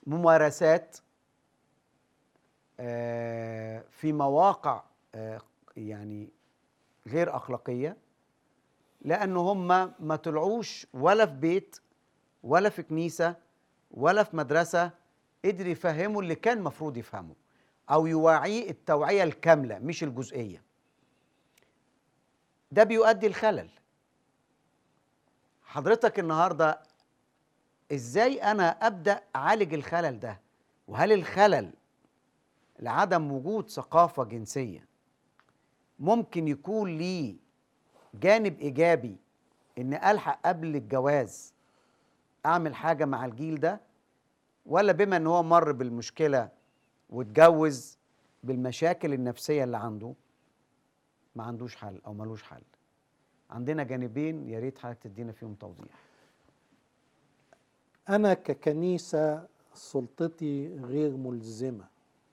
ممارسات آه، في مواقع آه، يعني غير اخلاقيه لان هم ما طلعوش ولا في بيت ولا في كنيسه ولا في مدرسه قدر يفهموا اللي كان مفروض يفهمه او يوعيه التوعيه الكامله مش الجزئيه ده بيؤدي الخلل حضرتك النهارده ازاي انا ابدا اعالج الخلل ده وهل الخلل لعدم وجود ثقافه جنسيه ممكن يكون ليه جانب ايجابي ان الحق قبل الجواز اعمل حاجه مع الجيل ده ولا بما ان هو مر بالمشكله واتجوز بالمشاكل النفسيه اللي عنده ما عندوش حل او ملوش حل عندنا جانبين يا ريت حضرتك تدينا فيهم توضيح أنا ككنيسة سلطتي غير ملزمة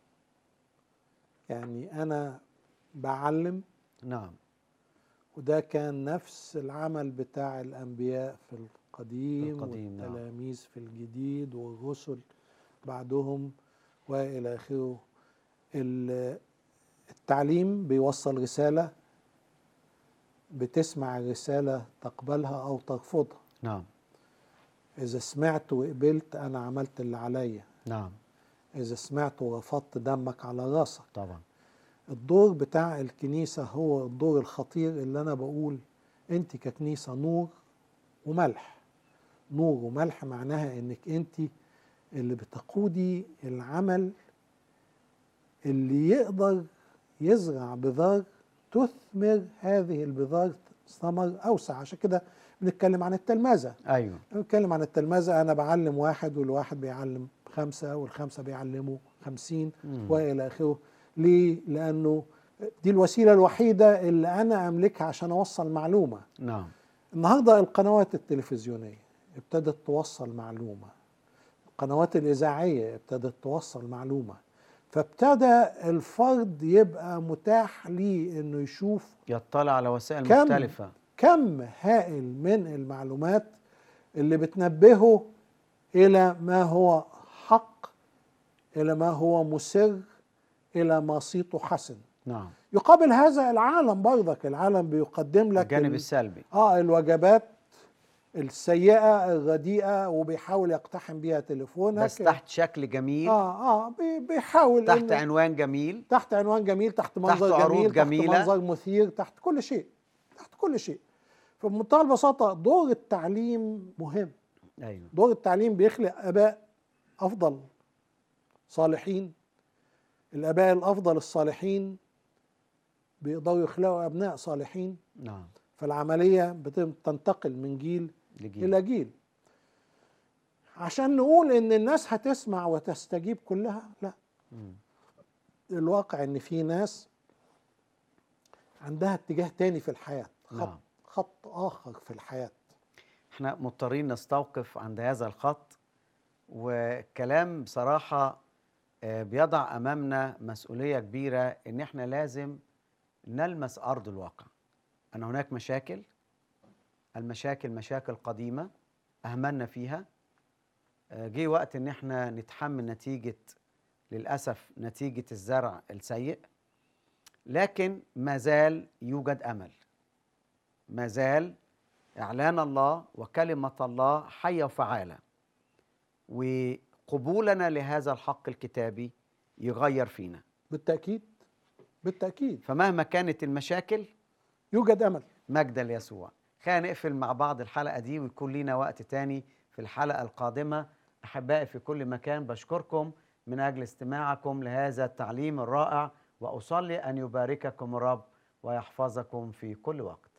يعني أنا بعلم نعم وده كان نفس العمل بتاع الأنبياء في القديم, القديم، نعم. والتلاميذ في الجديد والرسل بعدهم وإلى آخره ال- التعليم بيوصل رسالة بتسمع الرسالة تقبلها أو ترفضها نعم إذا سمعت وقبلت أنا عملت اللي عليا نعم إذا سمعت ورفضت دمك على راسك طبعا الدور بتاع الكنيسة هو الدور الخطير اللي أنا بقول أنت ككنيسة نور وملح نور وملح معناها إنك أنت اللي بتقودي العمل اللي يقدر يزرع بذار تثمر هذه البذار ثمر أوسع عشان كده بنتكلم عن التلمذة ايوه بنتكلم عن التلمذة أنا بعلم واحد والواحد بيعلم خمسة والخمسة بيعلموا خمسين مم. وإلى آخره ليه؟ لأنه دي الوسيلة الوحيدة اللي أنا أملكها عشان أوصل معلومة نعم النهاردة القنوات التلفزيونية ابتدت توصل معلومة القنوات الإذاعية ابتدت توصل معلومة فابتدى الفرد يبقى متاح ليه انه يشوف يطلع على وسائل كم مختلفه كم هائل من المعلومات اللي بتنبهه الى ما هو حق الى ما هو مسر الى ما صيته حسن نعم يقابل هذا العالم برضك العالم بيقدم لك الجانب ال- السلبي اه الوجبات السيئة الرديئة وبيحاول يقتحم بيها تليفونك بس تحت شكل جميل اه اه بي- بيحاول تحت إنه- عنوان جميل تحت عنوان جميل تحت منظر عروض جميل جميلة. تحت منظر مثير تحت كل شيء تحت كل شيء فبمنتهى البساطة دور التعليم مهم ايوه دور التعليم بيخلق آباء أفضل صالحين الآباء الأفضل الصالحين بيقدروا يخلقوا أبناء صالحين نعم فالعملية بتنتقل من جيل لجيل إلى جيل عشان نقول إن الناس هتسمع وتستجيب كلها لا مم. الواقع ان في ناس عندها اتجاه تاني في الحياه خط نعم. خط اخر في الحياه احنا مضطرين نستوقف عند هذا الخط وكلام بصراحة آه، بيضع أمامنا مسؤولية كبيرة إن احنا لازم نلمس أرض الواقع أن هناك مشاكل المشاكل مشاكل قديمة أهملنا فيها آه، جه وقت إن احنا نتحمل نتيجة للأسف نتيجة الزرع السيء لكن ما زال يوجد أمل ما زال إعلان الله وكلمة الله حية وفعالة وقبولنا لهذا الحق الكتابي يغير فينا بالتاكيد بالتاكيد فمهما كانت المشاكل يوجد امل مجدا ليسوع خلينا نقفل مع بعض الحلقة دي ويكون لنا وقت تاني في الحلقة القادمة أحبائي في كل مكان بشكركم من أجل استماعكم لهذا التعليم الرائع وأصلي أن يبارككم الرب ويحفظكم في كل وقت